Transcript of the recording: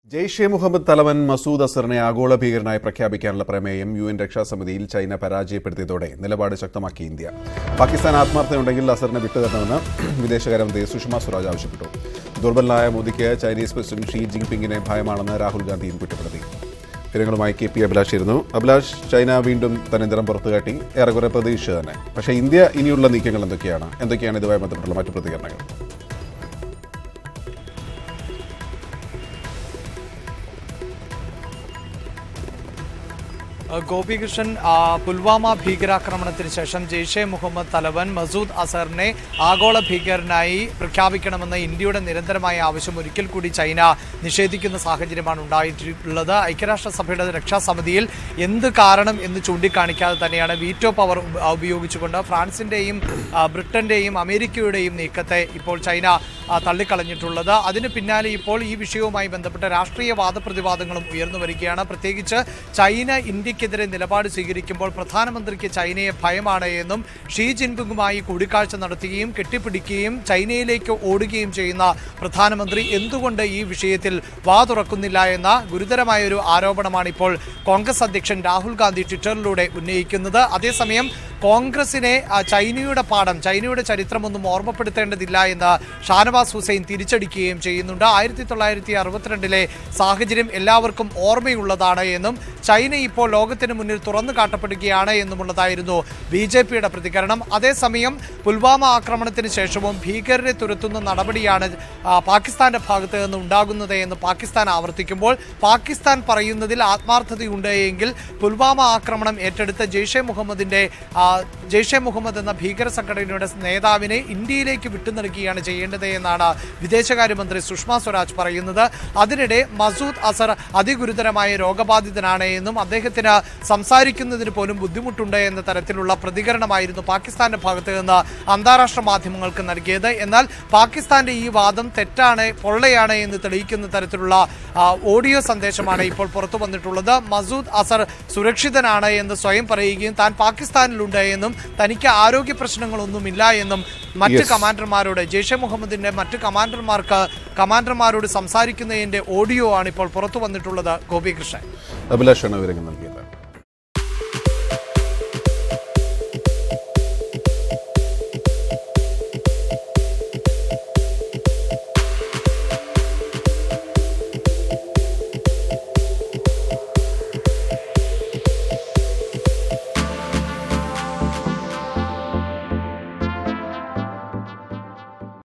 ജെയ്ഷെ മുഹമ്മദ് തലവൻ മസൂദ് അസറിനെ ആഗോള ഭീകരനായി പ്രഖ്യാപിക്കാനുള്ള പ്രമേയം യു എൻ രക്ഷാസമിതിയിൽ ചൈന പരാജയപ്പെടുത്തിയതോടെ നിലപാട് ശക്തമാക്കി ഇന്ത്യ പാകിസ്ഥാൻ ആത്മാർത്ഥതയുണ്ടെങ്കിൽ അസറിനെ വിട്ടുതരണമെന്ന് വിദേശകാര്യമന്ത്രി സുഷമ സ്വരാജ് ആവശ്യപ്പെട്ടു ദുർബലനായ മോദിക്ക് ചൈനീസ് പ്രസിഡന്റ് ഷീ ജിൻപിങ്ങിനെ ഭയമാണെന്ന് രാഹുൽ ഗാന്ധിയും കുറ്റപ്പെടുത്തി വിവരങ്ങളുമായി കെ പി അഭിലാഷായിരുന്നു അഭിലാഷ് ചൈന വീണ്ടും തന്നെ നിറം പുറത്തുകാട്ടി ഏറെക്കുറെ പ്രതീക്ഷ തന്നെ പക്ഷേ ഇന്ത്യ ഇനിയുള്ള നീക്കങ്ങൾ എന്തൊക്കെയാണ് എന്തൊക്കെയാണ് ഇതുമായി ബന്ധപ്പെട്ടുള്ള മറ്റു പ്രതികരണങ്ങൾ ഗോപികൃഷ്ണൻ ആ, പുൽവാമ ഭീകരാക്രമണത്തിന് ശേഷം ജെയ്ഷെ മുഹമ്മദ് തലവൻ മസൂദ് അസറിനെ ആഗോള ഭീകരനായി പ്രഖ്യാപിക്കണമെന്ന ഇന്ത്യയുടെ നിരന്തരമായ ആവശ്യം ഒരിക്കൽ കൂടി ചൈന നിഷേധിക്കുന്ന സാഹചര്യമാണ് ഉണ്ടായിട്ടുള്ളത് ഐക്യരാഷ്ട്രസഭയുടെ രക്ഷാസമിതിയിൽ എന്ത് കാരണം എന്ന് ചൂണ്ടിക്കാണിക്കാതെ തന്നെയാണ് വീറ്റോ പവർ ഉപ- ഉപയോഗിച്ചുകൊണ്ട് ഫ്രാൻസിന്റെയും ആ, ബ്രിട്ടന്റെയും അമേരിക്കയുടെയും നീക്കത്തെ ഇപ്പോൾ ചൈന ആ, തള്ളിക്കളഞ്ഞിട്ടുള്ളത് അതിന് പിന്നാലെ ഇപ്പോൾ ഈ വിഷയവുമായി ബന്ധപ്പെട്ട രാഷ്ട്രീയ വാദപ്രതിവാദങ്ങളും ഉയർന്നു വരികയാണ് പ്രത്യേകിച്ച് ചൈന ഇന്ത്യക്കെതിരെ നിലപാട് സ്വീകരിക്കുമ്പോൾ പ്രധാനമന്ത്രിക്ക് ചൈനയെ ഭയമാണ് എന്നും ഷീ ജിൻപിങ്ങുമായി കൂടിക്കാഴ്ച നടത്തുകയും കെട്ടിപ്പിടിക്കുകയും ചൈനയിലേക്ക് ഓടുകയും ചെയ്യുന്ന പ്രധാനമന്ത്രി എന്തുകൊണ്ട് ഈ വിഷയത്തിൽ വാ തുറക്കുന്നില്ല എന്ന ഗുരുതരമായ ഒരു ആരോപണമാണ് ഇപ്പോൾ കോൺഗ്രസ് അധ്യക്ഷൻ രാഹുൽ ഗാന്ധി ട്വിറ്ററിലൂടെ ഉന്നയിക്കുന്നത് അതേസമയം കോൺഗ്രസിനെ ആ, ചൈനയുടെ പാഠം ചൈനയുടെ ചരിത്രമൊന്നും ഓർമ്മപ്പെടുത്തേണ്ടതില്ല എന്ന് ഷാനവാസ് ഹുസൈൻ തിരിച്ചടിക്കുകയും ചെയ്യുന്നുണ്ട് ആയിരത്തി തൊള്ളായിരത്തി അറുപത്തിരണ്ടിലെ സാഹചര്യം എല്ലാവർക്കും ഓർമ്മയുള്ളതാണ് എന്നും ചൈന ഇപ്പോൾ ലോകത്തിന് മുന്നിൽ തുറന്നു കാട്ടപ്പെടുകയാണ് എന്നുമുള്ളതായിരുന്നു ബി ജെ പിയുടെ പ്രതികരണം അതേസമയം പുൽവാമ ആക്രമണത്തിന് ശേഷവും ഭീകരരെ തുരത്തുന്ന നടപടിയാണ് ആ, പാകിസ്ഥാന്റെ ഭാഗത്ത് നിന്ന് ഉണ്ടാകുന്നത് എന്ന് പാകിസ്ഥാൻ ആവർത്തിക്കുമ്പോൾ പാകിസ്ഥാൻ പറയുന്നതിൽ ആത്മാർത്ഥതയുണ്ട് എങ്കിൽ പുൽവാമ ആക്രമണം ഏറ്റെടുത്ത ജെയ്ഷെ മുഹമ്മദിന്റെ ആ, ജെയ്ഷെ മുഹമ്മദ് എന്ന ഭീകര സംഘടനയുടെ നേതാവിനെ ഇന്ത്യയിലേക്ക് വിട്ടു നൽകുകയാണ് ചെയ്യേണ്ടത് എന്നാണ് വിദേശകാര്യമന്ത്രി സുഷമ സ്വരാജ് പറയുന്നത് അതിനിടെ മസൂദ് അസർ അതിഗുരുതരമായ രോഗബാധിതനാണ് എന്നും അദ്ദേഹത്തിന് സംസാരിക്കുന്നതിന് പോലും ബുദ്ധിമുട്ടുണ്ട് എന്ന തരത്തിലുള്ള പ്രതികരണമായിരുന്നു പാകിസ്ഥാന്റെ ഭാഗത്ത് നിന്ന് അന്താരാഷ്ട്ര മാധ്യമങ്ങൾക്ക് നൽകിയത് എന്നാൽ പാകിസ്ഥാന്റെ ഈ വാദം തെറ്റാണ് പൊള്ളയാണ് എന്ന് തെളിയിക്കുന്ന തരത്തിലുള്ള ആ, ഓഡിയോ സന്ദേശമാണ് ഇപ്പോൾ പുറത്തു വന്നിട്ടുള്ളത് മസൂദ് അസർ സുരക്ഷിതനാണ് എന്ന് സ്വയം പറയുകയും താൻ പാകിസ്ഥാനിലുണ്ട് എന്നും തനിക്ക് ആരോഗ്യ പ്രശ്നങ്ങളൊന്നുമില്ല എന്നും മറ്റ് Yes. കമാൻഡർമാരോട് ജെയ്ഷെ മുഹമ്മദിന്റെ മറ്റ് കമാൻഡർമാർക്ക് കമാൻഡർമാരോട് സംസാരിക്കുന്നതിന്റെ ഓഡിയോ ആണ് ഇപ്പോൾ പുറത്തു വന്നിട്ടുള്ളത് ഗോപികൃഷ്ണൻ അഭിലാഷാണ് വിവരങ്ങൾ നൽകിയത്